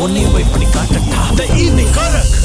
உன்னையும் போய் பண்ணி காட்டட்டா த ஈவினிங் கரக்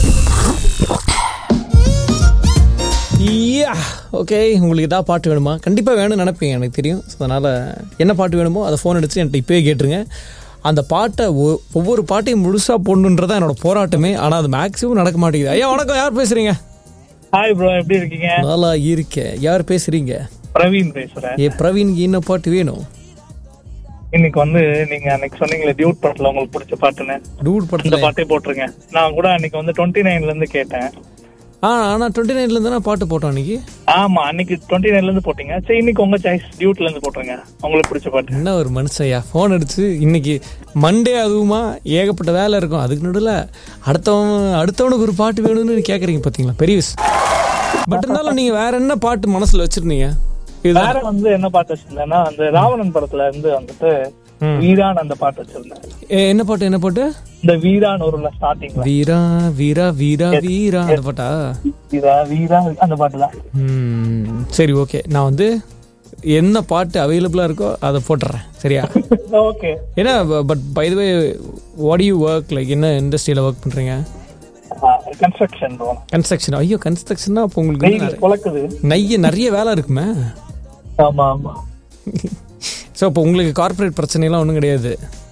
யா ஓகே உங்களுக்கு ஏதாவது பாட்டு வேணுமா கண்டிப்பாக வேணும்னு நினைப்பீங்க எனக்கு தெரியும் ஸோ அதனால் என்ன பாட்டு வேணுமோ அதை ஃபோன் அடித்து என்கிட்ட இப்போயே கேட்டுருங்க அந்த பாட்டை ஒ- ஒவ்வொரு பாட்டையும் முழுசாக போடணுன்றதான் என்னோட போராட்டமே ஆனால் அது மேக்ஸிமம் நடக்க மாட்டேங்குது ஐயா வணக்கம் யார் பேசுகிறீங்க ஹாய் ப்ரோ எப்படி இருக்கீங்க நல்லா இருக்கேன் யார் பேசுகிறீங்க பிரவீன் பேசுறேன் ஏ பிரவீன்க்கு என்ன பாட்டு வேணும் இன்னைக்கு வந்து நீங்க அன்னைக்கு சொன்னீங்களே டியூட் பாட்டுல உங்களுக்கு பிடிச்ச பாட்டுன்னு டூட் இந்த படத்தில் பாட்டே போட்டுருங்க நான் கூட அன்னைக்கு வந்து டுவெண்ட்டி நைன்ல இருந்து கேட்டேன் ஆ ஆனால் டுவெண்ட்டி நைன்லேருந்து தானே பாட்டு போட்டோம் அன்னைக்கு ஆமா அன்னைக்கு டுவெண்ட்டி நைன்ல இருந்து போட்டீங்க சரி இன்னைக்கு உங்க சாய்ஸ் டியூட்ல இருந்து போட்டுருங்க உங்களுக்கு பிடிச்ச பாட்டு என்ன ஒரு மனுஷையா ஃபோன் அடிச்சு இன்னைக்கு மண்டே அதுவுமா ஏகப்பட்ட வேலை இருக்கும் அதுக்கு நடுவில் அடுத்தவன் அடுத்தவனுக்கு ஒரு பாட்டு வேணும்னு கேட்குறீங்க பார்த்தீங்களா பெரிய விஷயம் பட் இருந்தாலும் நீங்கள் வேற என்ன பாட்டு மனசில் வச்சிருந்தீங்க இதுதான் வேற வந்து என்ன பாட்டு வச்சிருந்தேன்னா அந்த ராவணன் படத்துல இருந்து வந்துட்டு ம். வீரான் அந்த பாட்டு வச்சிருந்தேன் ஏ, என்ன பாட்டு என்ன பாட்டு இந்த வீரான் ஒரு ஸ்டார்டிங்ல வீரா வீரா வீரா வீரா அந்த பாட்டா வீரா வீரா அந்த பாட்டு தான் ம், சரி ஓகே நான் வந்து என்ன பாட்டு அவைலபிளாக இருக்கோ அதை போட்டுறேன் சரியா ஓகே ஏன்னா but by the way what you work like என்ன இண்டஸ்ட்ரியில் ஒர்க் பண்ணுறீங்க கன்ஸ்ட்ரக்ஷன் கன்ஸ்ட்ரக்ஷன் ஐயோ கன்ஸ்ட்ரக்ஷன்னா அப்போ உங்களுக்கு வந்து வெயில் நிறைய- குழக்குது நிறைய நிறைய வேலை இருக்குமே ஆமா ஆமா ஸோ அப்போ உங்களுக்கு கார்ப்பரேட் பிரச்சனைலாம் ஒன்றும் கிடையாது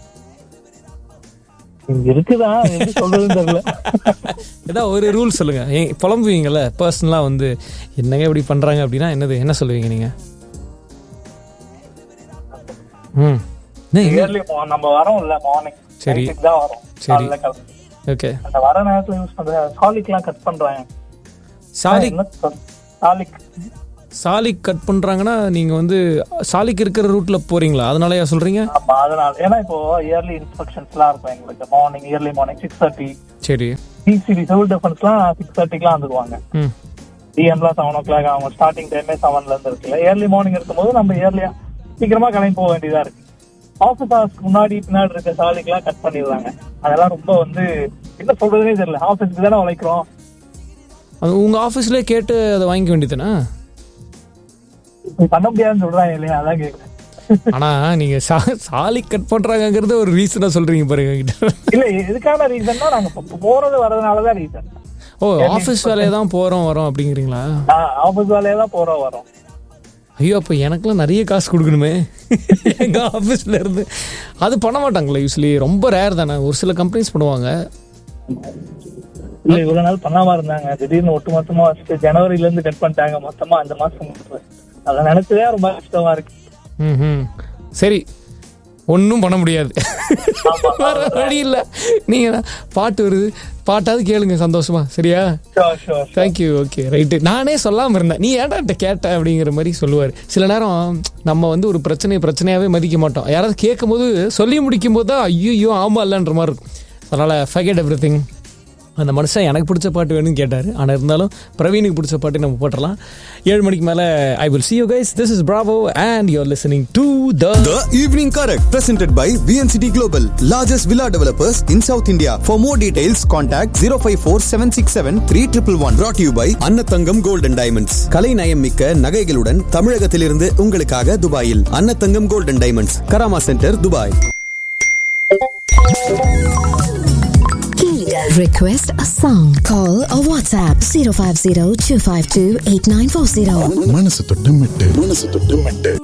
இங்க இருக்குதான் எப்படி சொல்றதுன்னு தெரியல ஏதாவது ஒரு ரூல் சொல்லுங்க ஏன் புலம்புவீங்கல்ல பர்சனலாக வந்து என்னங்க இப்படி பண்ணுறாங்க அப்படின்னா என்னது என்ன சொல்லுவீங்க நீங்கள் ம் என்ன, என்ன? இயர்லி நம்ம வரோம் இல்ல மார்னிங் சரி. தான் வரோம் சரி. காலைல கிளம்பி. ஓகே அந்த வர நேரத்துல யூஸ் பண்ற சாலிக் எல்லாம் கட் பண்றாங்க சாலிக் என்ன சொல்- சாலிக் சாலிக் கட் பண்ணுறாங்கன்னா நீங்கள் வந்து சாலிக் இருக்கிற ரூட்டில் போகிறீங்களா அதனாலயா சொல்கிறீங்க ஆமா அதனால ஏன்னா இப்போ இயர்லி இன்ஸ்பெக்ஷன்ஸ் எல்லாம் இருக்கும் எங்களுக்கு morning early morning six thirty சரி பிசிடி சிவில் டிஃபென்ஸ்லாம் சிக்ஸ் தேர்ட்டிக்குலாம் வந்துருவாங்க ம் டிஎம்லாம் செவன் ஓ கிளாக் அவங்க ஸ்டார்டிங் டைமே செவன்ல இருந்து இருக்குல்ல இயர்லி மார்னிங் இருக்கும்போது நம்ம இயர்லியா சீக்கிரமா கிளம்பி போக வேண்டியதா இருக்கு ஆஃபீஸ் ஹவர்ஸ்க்கு முன்னாடி பின்னாடி இருக்க சாலிக்கெல்லாம் கட் பண்ணிடுறாங்க அதெல்லாம் ரொம்ப வந்து என்ன சொல்றதுனே தெரியல ஆஃபீஸ்க்கு தானே உழைக்கிறோம் அது உங்கள் ஆஃபீஸ்லேயே கேட்டு அதை வாங்கிக்க வேண்டியதுனா இப்படி பண்ண முடியாதுன்னு சொல்றாங்க இல்லையா அதான் கேக்குறேன் ஆனால் நீங்கள் சா சாலிக் கட் பண்ணுறாங்கங்கிறத ஒரு ரீசனாக சொல்கிறீங்க பாருங்க என்கிட்ட. இல்ல எதுக்கான ரீசன்னா நாங்க இப்ப போறது வரதுனாலதான் ரீசன் ஓ ஆஃபீஸ் வேலையை தான் போகிறோம் வரோம் அப்படிங்கிறீங்களா ஆபீஸ் வேலையா தான் போறோம் வரோம் ஐயோ அப்போ எனக்கெல்லாம் நிறைய காசு கொடுக்கணுமே எங்கள் ஆஃபீஸில் இருந்து அது பண்ண மாட்டாங்களே யூஸ்வலி ரொம்ப ரேர் தானே ஒரு சில கம்பெனிஸ் பண்ணுவாங்க இல்ல இவ்வளவு நாள் பண்ணாம இருந்தாங்க திடீர்னு ஒட்டு மொத்தமா வச்சுட்டு ஜனவரில இருந்து கட் பண்ணிட்டாங்க மொத்தமா அந்த மாசம் முடிச்சு. அதை நினைச்சதே ரொம்ப கஷ்டமா இருக்கு ம் சரி ஒன்றும் பண்ண முடியாது வேற வழி இல்லை நீங்கள் பாட்டு வருது பாட்டாவது கேளுங்க சந்தோஷமா சரியா sure sure thank you okay right நானே சொல்லாமல் இருந்தேன் நீ ஏன்டா என்கிட்ட கேட்ட அப்படிங்கிற மாதிரி சொல்லுவார் சில நேரம் நம்ம வந்து ஒரு பிரச்சனையை பிரச்சனையாகவே மதிக்க மாட்டோம் யாராவது கேட்கும் போது சொல்லி முடிக்கும் போது தான் ஐயோ ஆமா இல்லைன்ற மாதிரி இருக்கும் அதனால் ஃபகெட் எவ்ரி திங் அந்த மனுஷன் எனக்கு பிடிச்ச பாட்டு வேணும்னு கேட்டார் ஆனால் இருந்தாலும் பிரவீனுக்கு பிடிச்ச பாட்டு நம்ம போட்டுடலாம் ஏழு மணிக்கு மேலே I will see you guys this is bravo and you're listening to the The Evening Correct, presented by VNCT Global, largest villa developers in South India. For more details, contact 054 767 3111. Brought to you by Annathangam Gold and Diamonds. கலை நயம் மிக்க நகைகளுடன் தமிழகத்திலிருந்து உங்களுக்காக துபாயில் Annathangam Gold and Diamonds, Karama centre Dubai Request a song. Call or WhatsApp 050 252 8940. மனசு தொட்டு மெட்டு மனசு தொட்டு மெட்டு